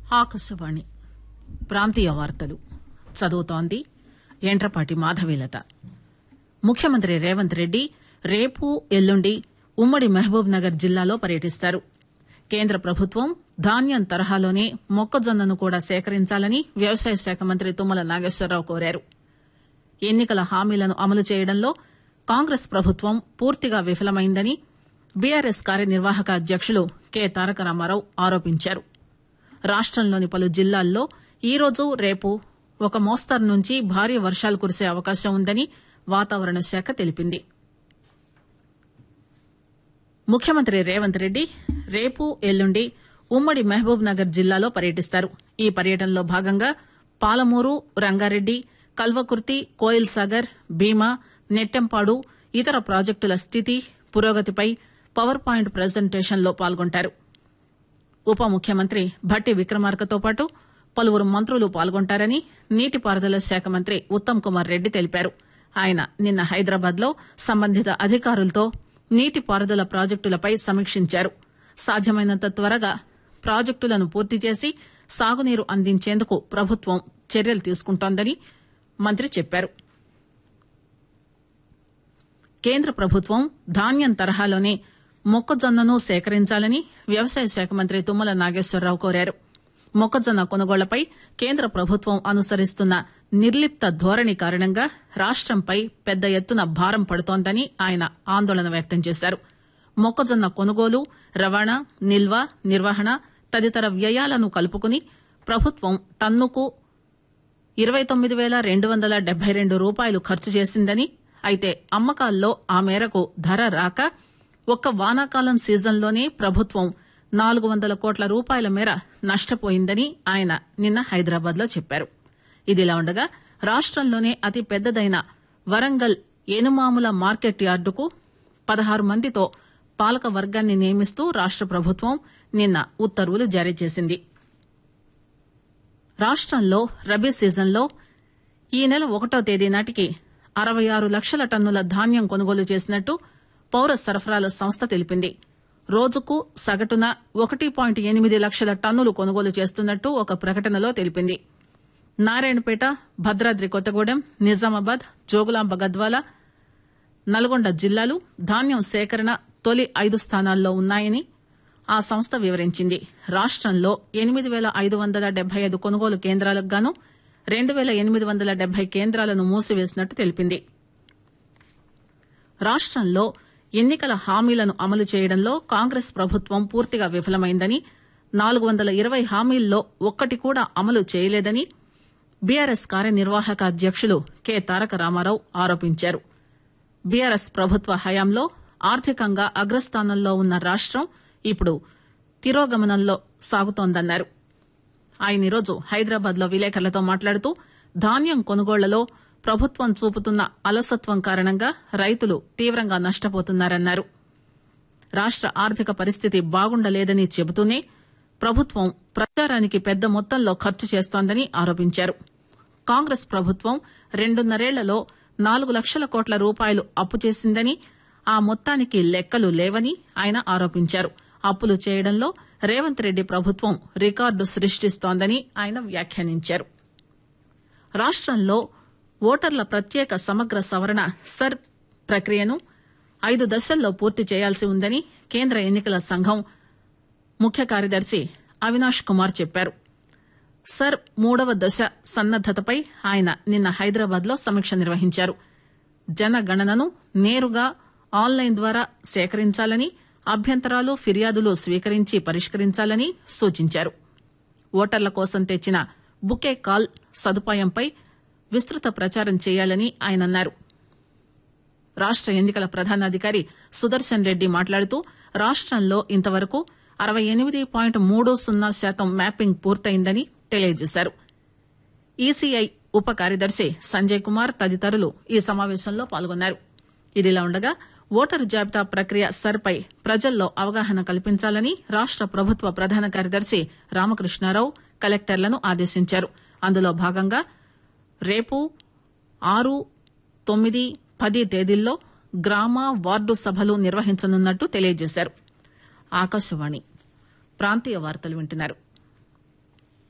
ఆకాశవాణి ప్రాంతీయ వార్తలు చదువుతోంది ఎంట్రపాటి మాధవీలత ముఖ్యమంత్రి రేవంత్ రెడ్డి రేపు ఎల్లుండి ఉమ్మడి మహబూబ్ నగర్ జిల్లాలో పర్యటిస్తారు కేంద్ర ప్రభుత్వం ధాన్యం తరహాలోనే మొక్కజొన్నను కూడా సేకరించాలని వ్యవసాయ శాఖ మంత్రి తుమ్మల నాగేశ్వరరావు కోరారు ఎన్నికల హామీలను అమలు చేయడంలో కాంగ్రెస్ ప్రభుత్వం పూర్తిగా విఫలమైందని బీఆర్ఎస్ కార్యనిర్వాహక అధ్యకులు కె తారక రామారావు ఆరోపించారు రాష్టంలోని పలు జిల్లాల్లో ఈరోజు రేపు ఒక మోస్తరు నుంచి భారీ వర్షాలు కురిసే అవకాశం ఉందని వాతావరణ శాఖ తెలిపింది ముఖ్యమంత్రి రేవంత్ రెడ్డి రేపు ఎల్లుండి ఉమ్మడి మహబూబ్ నగర్ జిల్లాలో పర్యటిస్తారు ఈ పర్యటనలో భాగంగా పాలమూరు రంగారెడ్డి కల్వకుర్తి కోయిల్ సాగర్ భీమా నెట్టెంపాడు ఇతర ప్రాజెక్టుల స్థితి పురోగతిపై పవర్ పాయింట్ ప్రజెంటేషన్ లో పాల్గొంటారు ఉప ముఖ్యమంత్రి భట్టి విక్రమార్కతో పాటు పలువురు మంత్రులు పాల్గొంటారని నీటిపారుదల శాఖ మంత్రి ఉత్తమ్ కుమార్ రెడ్డి తెలిపారు ఆయన నిన్న హైదరాబాద్ లో సంబంధిత అధికారులతో నీటిపారుదల ప్రాజెక్టులపై సమీక్షించారు సాధ్యమైనంత త్వరగా ప్రాజెక్టులను పూర్తి చేసి సాగునీరు అందించేందుకు ప్రభుత్వం చర్యలు తీసుకుంటోందని మంత్రి చెప్పారు కేంద్ర ప్రభుత్వం ధాన్యం తరహాలోనే మొక్కజొన్నను సేకరించాలని వ్యవసాయ శాఖ మంత్రి తుమ్మల నాగేశ్వరరావు కోరారు మొక్కజొన్న కొనుగోళ్లపై కేంద్ర ప్రభుత్వం అనుసరిస్తున్న నిర్లిప్త ధోరణి కారణంగా రాష్టంపై పెద్ద ఎత్తున భారం పడుతోందని ఆయన ఆందోళన వ్యక్తం చేశారు మొక్కజొన్న కొనుగోలు రవాణా నిల్వ నిర్వహణ తదితర వ్యయాలను కలుపుకుని ప్రభుత్వం టన్నుకు ఇరవై తొమ్మిది పేల రెండు వందల డెబ్బై రెండు రూపాయలు ఖర్చు చేసిందని అయితే అమ్మకాల్లో ఆ మేరకు ధర రాక ఒక్క వానాకాలం సీజన్లోనే ప్రభుత్వం నాలుగు వందల కోట్ల రూపాయల మేర నష్టపోయిందని ఆయన నిన్న హైదరాబాద్ లో చెప్పారు ఇదిలా ఉండగా రాష్టంలోనే అతి పెద్దదైన వరంగల్ ఏనుమాముల మార్కెట్ యార్డుకు పదహారు మందితో పాలక వర్గాన్ని నియమిస్తూ రాష్ట ప్రభుత్వం నిన్న ఉత్తర్వులు జారీ చేసింది రాష్టంలో రబీ సీజన్లో ఈ నెల ఒకటో తేదీ నాటికి అరవై ఆరు లక్షల టన్నుల ధాన్యం కొనుగోలు చేసినట్టు పౌర సరఫరాల సంస్థ తెలిపింది రోజుకు సగటున ఒకటి పాయింట్ ఎనిమిది లక్షల టన్నులు కొనుగోలు చేస్తున్నట్టు ఒక ప్రకటనలో తెలిపింది నారాయణపేట భద్రాద్రి కొత్తగూడెం నిజామాబాద్ జోగులాంబ గద్వాల నల్గొండ జిల్లాలు ధాన్యం సేకరణ తొలి ఐదు స్థానాల్లో ఉన్నాయని ఆ సంస్థ వివరించింది రాష్టంలో ఎనిమిది పేల ఐదు వందల డెబ్బై ఐదు కొనుగోలు కేంద్రాలకు గాను రెండు పేల ఎనిమిది వందల డెబ్బై కేంద్రాలను మూసివేసినట్టు తెలిపింది రాష్టంలో ఎన్నికల హామీలను అమలు చేయడంలో కాంగ్రెస్ ప్రభుత్వం పూర్తిగా విఫలమైందని నాలుగు వందల ఇరవై హామీల్లో ఒక్కటి కూడా అమలు చేయలేదని బీఆర్ఎస్ కార్యనిర్వాహక అధ్యకులు కె తారక రామారావు ఆరోపించారు బీఆర్ఎస్ ప్రభుత్వ హయాంలో ఆర్థికంగా అగ్రస్థానంలో ఉన్న రాష్టం ఇప్పుడు తిరోగమనంలో సాగుతోందన్నారు ఆయన ఈరోజు హైదరాబాద్ లో విలేకరులతో మాట్లాడుతూ ధాన్యం కొనుగోళ్లలో ప్రభుత్వం చూపుతున్న అలసత్వం కారణంగా రైతులు తీవ్రంగా నష్టపోతున్నారన్నారు రాష్ట ఆర్థిక పరిస్థితి బాగుండలేదని చెబుతూనే ప్రభుత్వం ప్రచారానికి పెద్ద మొత్తంలో ఖర్చు చేస్తోందని ఆరోపించారు కాంగ్రెస్ ప్రభుత్వం రెండున్నరేళ్లలో నాలుగు లక్షల కోట్ల రూపాయలు అప్పు చేసిందని ఆ మొత్తానికి లెక్కలు లేవని ఆయన ఆరోపించారు అప్పులు చేయడంలో రేవంత్ రెడ్డి ప్రభుత్వం రికార్డు సృష్టిస్తోందని ఆయన వ్యాఖ్యానించారు రాష్టంలో ఓటర్ల ప్రత్యేక సమగ్ర సవరణ సర్ ప్రక్రియను ఐదు దశల్లో పూర్తి చేయాల్సి ఉందని కేంద్ర ఎన్నికల సంఘం ముఖ్య కార్యదర్శి అవినాష్ కుమార్ చెప్పారు సర్ మూడవ దశ సన్నద్దతపై ఆయన నిన్న హైదరాబాద్ లో సమీక్ష నిర్వహించారు జనగణనను నేరుగా ఆన్లైన్ ద్వారా సేకరించాలని అభ్యంతరాలు ఫిర్యాదులు స్వీకరించి పరిష్కరించాలని సూచించారు ఓటర్ల కోసం తెచ్చిన బుకే కాల్ సదుపాయంపై విస్తృత ప్రచారం చేయాలని ఆయన అన్నారు రాష్ట ఎన్నికల ప్రధానాధికారి సుదర్శన్ రెడ్డి మాట్లాడుతూ రాష్టంలో ఇంతవరకు అరవై ఎనిమిది పాయింట్ మూడు సున్నా శాతం మ్యాపింగ్ పూర్తయిందని తెలియజేశారు ఈసీఐ ఉప కార్యదర్శి సంజయ్ కుమార్ తదితరులు ఈ సమావేశంలో పాల్గొన్నారు ఇదిలా ఉండగా ఓటరు జాబితా ప్రక్రియ సర్పై ప్రజల్లో అవగాహన కల్పించాలని రాష్ట ప్రభుత్వ ప్రధాన కార్యదర్శి రామకృష్ణారావు కలెక్టర్లను ఆదేశించారు అందులో భాగంగా రేపు ఆరు తొమ్మిది పది తేదీల్లో గ్రామ వార్డు సభలు నిర్వహించనున్నట్టు తెలియజేశారు ఆకాశవాణి ప్రాంతీయ వార్తలు వింటున్నారు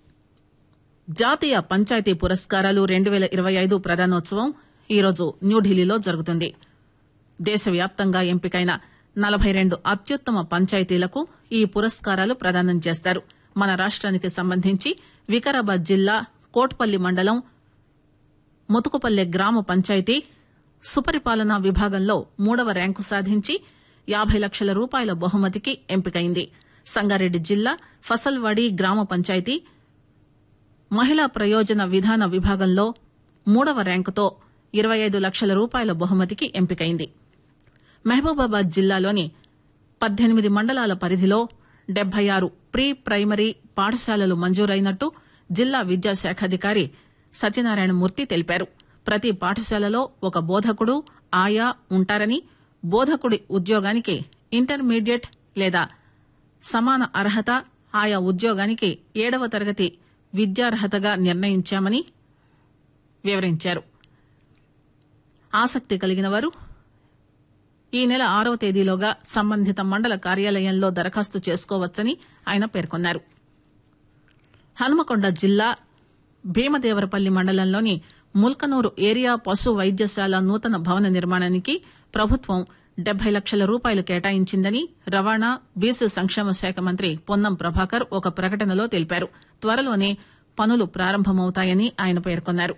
జాతీయ పంచాయతీ పురస్కారాలు రెండు పేల ఇరవై ఐదు ప్రదానోత్సవం ఈరోజు న్యూఢిల్లీలో జరుగుతుంది దేశవ్యాప్తంగా ఎంపికైన నలభై రెండు అత్యుత్తమ పంచాయతీలకు ఈ పురస్కారాలు ప్రదానం చేస్తారు మన రాష్ట్రానికి సంబంధించి వికారాబాద్ జిల్లా కోట్పల్లి మండలం ముతుకుపల్లె గ్రామ పంచాయతీ సుపరిపాలనా విభాగంలో మూడవ ర్యాంకు సాధించి యాబై లక్షల రూపాయల బహుమతికి ఎంపికైంది సంగారెడ్డి జిల్లా ఫసల్వాడి గ్రామ పంచాయతీ మహిళా ప్రయోజన విధాన విభాగంలో మూడవ ర్యాంకుతో ఇరవై ఐదు లక్షల రూపాయల బహుమతికి ఎంపికైంది మహబూబాబాద్ జిల్లాలోని పద్దెనిమిది మండలాల పరిధిలో డెబ్బై ఆరు ప్రీ ప్రైమరీ పాఠశాలలు మంజూరైనట్టు జిల్లా విద్యాశాఖాధికారి సత్యనారాయణ మూర్తి తెలిపారు ప్రతి పాఠశాలలో ఒక బోధకుడు ఆయా ఉంటారని బోధకుడి ఉద్యోగానికి ఇంటర్మీడియట్ లేదా సమాన అర్హత ఆయా ఉద్యోగానికి ఏడవ తరగతి విద్యార్హతగా నిర్ణయించామని వివరించారు ఆసక్తి కలిగిన వారు ఈ నెల ఆరవ తేదీలోగా సంబంధిత మండల కార్యాలయంలో దరఖాస్తు చేసుకోవచ్చని ఆయన పేర్కొన్నారు హనుమకొండ జిల్లా భీమదేవరపల్లి మండలంలోని ముల్కనూరు ఏరియా పశు వైద్యశాల నూతన భవన నిర్మాణానికి ప్రభుత్వం డెబ్బై లక్షల రూపాయలు కేటాయించిందని రవాణా బీసీ సంక్షేమ శాఖ మంత్రి పొన్నం ప్రభాకర్ ఒక ప్రకటనలో తెలిపారు త్వరలోనే పనులు ప్రారంభమవుతాయని ఆయన పేర్కొన్నారు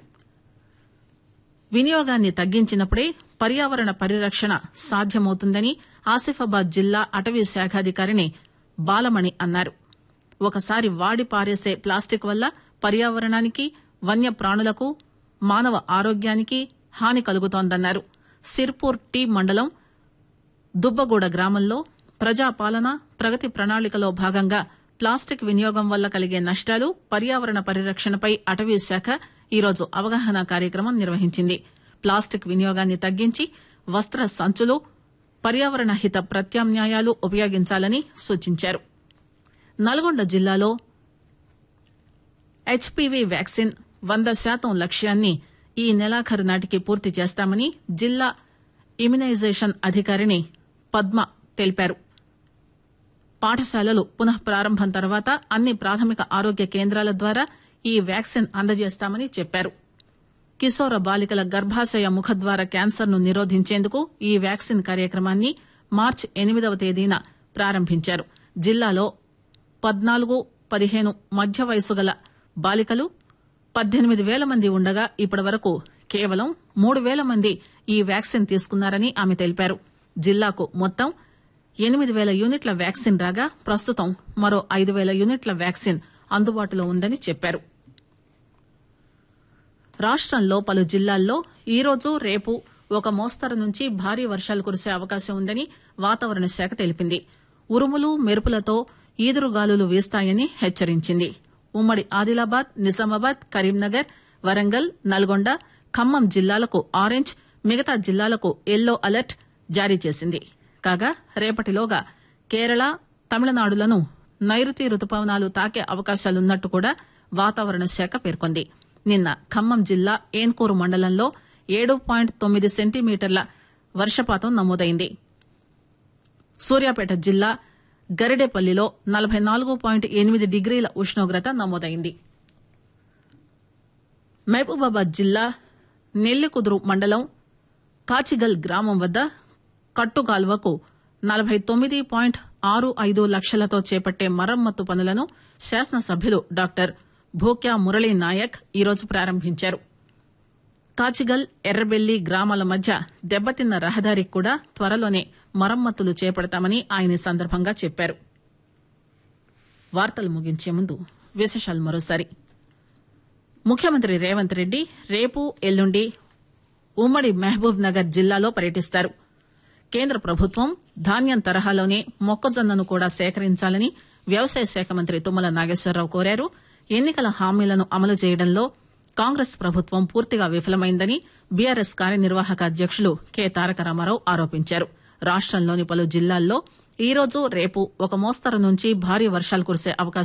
వినియోగాన్ని తగ్గించినప్పుడే పర్యావరణ పరిరక్షణ సాధ్యమవుతుందని ఆసిఫాబాద్ జిల్లా అటవీ శాఖాధికారిని బాలమణి అన్నారు ఒకసారి వాడి పారేసే ప్లాస్టిక్ వల్ల పర్యావరణానికి వన్యప్రాణులకు మానవ ఆరోగ్యానికి హాని కలుగుతోందన్నారు సిర్పూర్ టీ మండలం దుబ్బగూడ గ్రామంలో ప్రజాపాలన ప్రగతి ప్రణాళికలో భాగంగా ప్లాస్టిక్ వినియోగం వల్ల కలిగే నష్టాలు పర్యావరణ పరిరక్షణపై అటవీ శాఖ ఈరోజు అవగాహన కార్యక్రమం నిర్వహించింది ప్లాస్టిక్ వినియోగాన్ని తగ్గించి వస్త్ర సంచులు పర్యావరణ హిత ప్రత్యామ్నాయాలు ఉపయోగించాలని సూచించారు నల్గొండ జిల్లాలో హెచ్పివి వ్యాక్సిన్ వంద శాతం లక్ష్యాన్ని ఈ నెలాఖరు నాటికి పూర్తి చేస్తామని జిల్లా ఇమ్యునైజేషన్ అధికారిని పద్మ తెలిపారు పాఠశాలలు పునః ప్రారంభం తర్వాత అన్ని ప్రాథమిక ఆరోగ్య కేంద్రాల ద్వారా ఈ వ్యాక్సిన్ అందజేస్తామని చెప్పారు కిశోర బాలికల గర్భాశయ ముఖద్వార క్యాన్సర్ ను నిరోధించేందుకు ఈ వ్యాక్సిన్ కార్యక్రమాన్ని మార్చి ఎనిమిదవ తేదీన ప్రారంభించారు జిల్లాలో పద్నాలుగు పదిహేను మధ్య వయసు గల బాలికలు పద్దెనిమిది వేల మంది ఉండగా ఇప్పటి వరకు కేవలం మూడు వేల మంది ఈ వ్యాక్సిన్ తీసుకున్నారని ఆమె తెలిపారు జిల్లాకు మొత్తం ఎనిమిది వేల యూనిట్ల వ్యాక్సిన్ రాగా ప్రస్తుతం మరో ఐదు వేల యూనిట్ల వ్యాక్సిన్ అందుబాటులో ఉందని చెప్పారు రాష్టంలో పలు జిల్లాల్లో ఈరోజు రేపు ఒక మోస్తరు నుంచి భారీ వర్షాలు కురిసే అవకాశం ఉందని వాతావరణ శాఖ తెలిపింది ఉరుములు మెరుపులతో ఈదురుగాలులు వీస్తాయని హెచ్చరించింది ఉమ్మడి ఆదిలాబాద్ నిజామాబాద్ కరీంనగర్ వరంగల్ నల్గొండ ఖమ్మం జిల్లాలకు ఆరెంజ్ మిగతా జిల్లాలకు ఎల్లో అలర్ట్ జారీ చేసింది కాగా రేపటిలోగా కేరళ తమిళనాడులను నైరుతి రుతుపవనాలు తాకే అవకాశాలున్నట్టు కూడా వాతావరణ శాఖ పేర్కొంది నిన్న ఖమ్మం జిల్లా ఏన్కూరు మండలంలో ఏడు పాయింట్ తొమ్మిది సెంటీమీటర్ల వర్షపాతం నమోదైంది సూర్యాపేట జిల్లా గరిడేపల్లిలో నలభై నాలుగు పాయింట్ ఎనిమిది డిగ్రీల ఉష్ణోగ్రత నమోదైంది మహబూబాబాద్ జిల్లా నెల్లికుదురు మండలం కాచిగల్ గ్రామం వద్ద కట్టుకాల్వకు నలభై తొమ్మిది పాయింట్ ఆరు ఐదు లక్షలతో చేపట్టే మరమ్మతు పనులను శాసనసభ్యులు డాక్టర్ భూక్యా మురళీ నాయక్ ఈరోజు ప్రారంభించారు కాచిగల్ ఎర్రబెల్లి గ్రామాల మధ్య దెబ్బతిన్న రహదారికి కూడా త్వరలోనే మరమ్మతులు చేపడతామని ఆయన ఈ సందర్భంగా చెప్పారు వార్తలు ముగించే ముందు విశేషాలు మరోసారి ముఖ్యమంత్రి రేవంత్ రెడ్డి రేపు ఎల్లుండి ఉమ్మడి మహబూబ్ నగర్ జిల్లాలో పర్యటిస్తారు కేంద్ర ప్రభుత్వం ధాన్యం తరహాలోనే మొక్కజొన్నను కూడా సేకరించాలని వ్యవసాయ శాఖ మంత్రి తుమ్మల నాగేశ్వరరావు కోరారు ఎన్నికల హామీలను అమలు చేయడంలో కాంగ్రెస్ ప్రభుత్వం పూర్తిగా విఫలమైందని బీఆర్ఎస్ కార్యనిర్వాహక అధ్యకులు కె తారక రామారావు ఆరోపించారు రాష్టంలోని పలు జిల్లాల్లో ఈరోజు రేపు ఒక మోస్తరు నుంచి భారీ వర్షాలు కురిసే అవకాశం